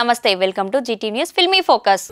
నమస్తే welcome to GT news filmy focus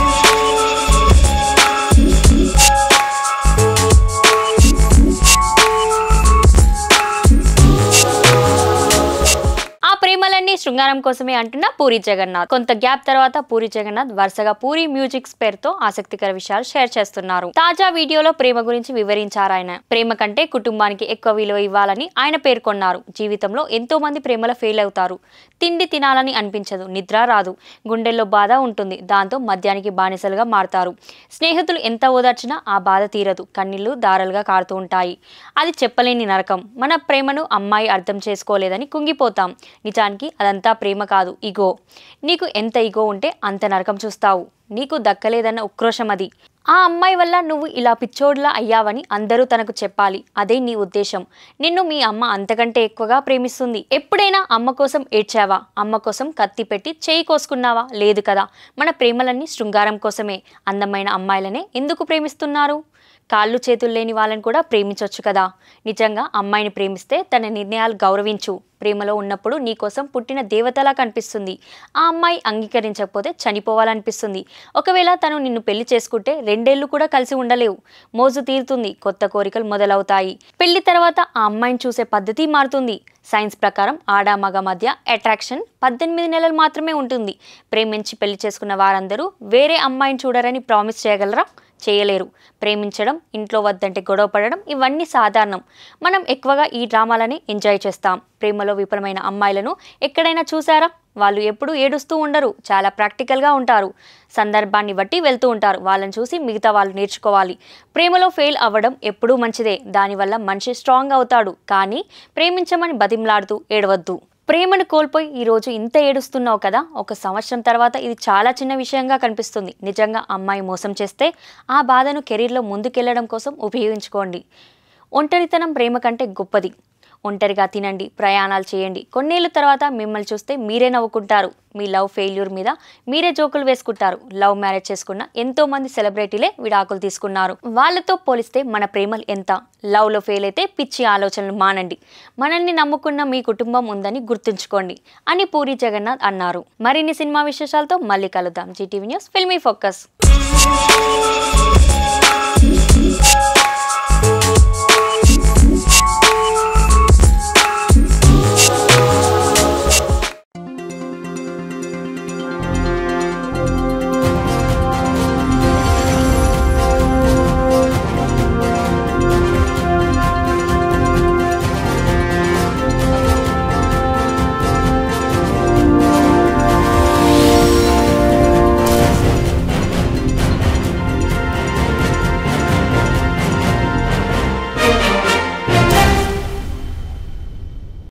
ఆ ప్రేమలన్నీ శృంగారం కోసమే అంటున్న పూరి జగన్నాథ్ కొంత గ్యాప్ తర్వాత పూరి జగన్నాథ్ వరుసగా పూరి మ్యూజిక్స్ పేరుతో ఆసక్తికర విషయాలు షేర్ చేస్తున్నారు తాజా వీడియోలో ప్రేమ గురించి వివరించారు ఆయన ప్రేమ కంటే కుటుంబానికి ఎక్కువ విలువ ఇవ్వాలని ఆయన పేర్కొన్నారు జీవితంలో ఎంతో మంది ప్రేమలో ఫెయిల్ అవుతారు తిండి తినాలని అనిపించదు నిద్ర రాదు గుండెల్లో బాధ ఉంటుంది దాంతో మద్యానికి బానిసలుగా మారతారు స్నేహితులు ఎంత ఓదార్చినా ఆ బాధ తీరదు కన్నీళ్లు దారాలుగా కారుతూ ఉంటాయి అది చెప్పలేని నరకం మన ప్రేమను అమ్మాయి అర్థం చేసుకోలేదని కుంగిపోతాం నిజానికి అదంతా ప్రేమ కాదు ఇగో నీకు ఎంత ఇగో ఉంటే అంత నరకం చూస్తావు నీకు దక్కలేదన్న ఉక్రోషం అది ఆ అమ్మాయి వల్ల నువ్వు ఇలా పిచ్చోడ్లా అయ్యావని అందరూ తనకు చెప్పాలి అదే నీ ఉద్దేశం నిన్ను మీ అమ్మ అంతకంటే ఎక్కువగా ప్రేమిస్తుంది ఎప్పుడైనా అమ్మ కోసం ఏడ్చావా అమ్మ కోసం కత్తి పెట్టి చేయి కోసుకున్నావా లేదు కదా మన ప్రేమలన్నీ శృంగారం కోసమే అందమైన అమ్మాయిలనే ఎందుకు ప్రేమిస్తున్నారు కాళ్ళు చేతులు లేని వాళ్ళని కూడా ప్రేమించవచ్చు కదా నిజంగా అమ్మాయిని ప్రేమిస్తే తన నిర్ణయాలు గౌరవించు ప్రేమలో ఉన్నప్పుడు నీకోసం పుట్టిన దేవతలా కనిపిస్తుంది ఆ అమ్మాయి అంగీకరించకపోతే చనిపోవాలనిపిస్తుంది ఒకవేళ తను నిన్ను పెళ్లి చేసుకుంటే రెండేళ్లు కూడా కలిసి ఉండలేవు మోజు తీరుతుంది కొత్త కోరికలు మొదలవుతాయి పెళ్లి తర్వాత ఆ అమ్మాయిని చూసే పద్ధతి మారుతుంది సైన్స్ ప్రకారం ఆడ మగ మధ్య అట్రాక్షన్ పద్దెనిమిది నెలలు మాత్రమే ఉంటుంది ప్రేమించి పెళ్లి చేసుకున్న వారందరూ వేరే అమ్మాయిని చూడరని ప్రామిస్ చేయగలరా చేయలేరు ప్రేమించడం ఇంట్లో వద్దంటే గొడవ పడడం ఇవన్నీ సాధారణం మనం ఎక్కువగా ఈ డ్రామాలని ఎంజాయ్ చేస్తాం ప్రేమలో విఫలమైన అమ్మాయిలను ఎక్కడైనా చూసారా వాళ్ళు ఎప్పుడూ ఏడుస్తూ ఉండరు చాలా ప్రాక్టికల్గా ఉంటారు సందర్భాన్ని బట్టి వెళ్తూ ఉంటారు వాళ్ళని చూసి మిగతా వాళ్ళు నేర్చుకోవాలి ప్రేమలో ఫెయిల్ అవ్వడం ఎప్పుడూ మంచిదే దానివల్ల మనిషి స్ట్రాంగ్ అవుతాడు కానీ ప్రేమించమని బతిమలాడుతూ ఏడవద్దు ప్రేమను కోల్పోయి ఈరోజు ఇంత ఏడుస్తున్నావు కదా ఒక సంవత్సరం తర్వాత ఇది చాలా చిన్న విషయంగా కనిపిస్తుంది నిజంగా అమ్మాయి మోసం చేస్తే ఆ బాధను కెరీర్లో ముందుకెళ్లడం కోసం ఉపయోగించుకోండి ఒంటరితనం ప్రేమ కంటే గొప్పది ఒంటరిగా తినండి ప్రయాణాలు చేయండి కొన్నేళ్ళ తర్వాత మిమ్మల్ని చూస్తే మీరే నవ్వుకుంటారు మీ లవ్ ఫెయిల్యూర్ మీద మీరే జోకులు వేసుకుంటారు లవ్ మ్యారేజ్ చేసుకున్న ఎంతో మంది సెలబ్రిటీలే విడాకులు తీసుకున్నారు వాళ్ళతో పోలిస్తే మన ప్రేమలు ఎంత లవ్లో ఫెయిల్ అయితే పిచ్చి ఆలోచనలు మానండి మనల్ని నమ్ముకున్న మీ కుటుంబం ఉందని గుర్తుంచుకోండి అని పూరి జగన్నాథ్ అన్నారు మరిన్ని సినిమా విశేషాలతో మళ్ళీ కలుద్దాం జీటీవీ న్యూస్ ఫిల్మీ ఫోకస్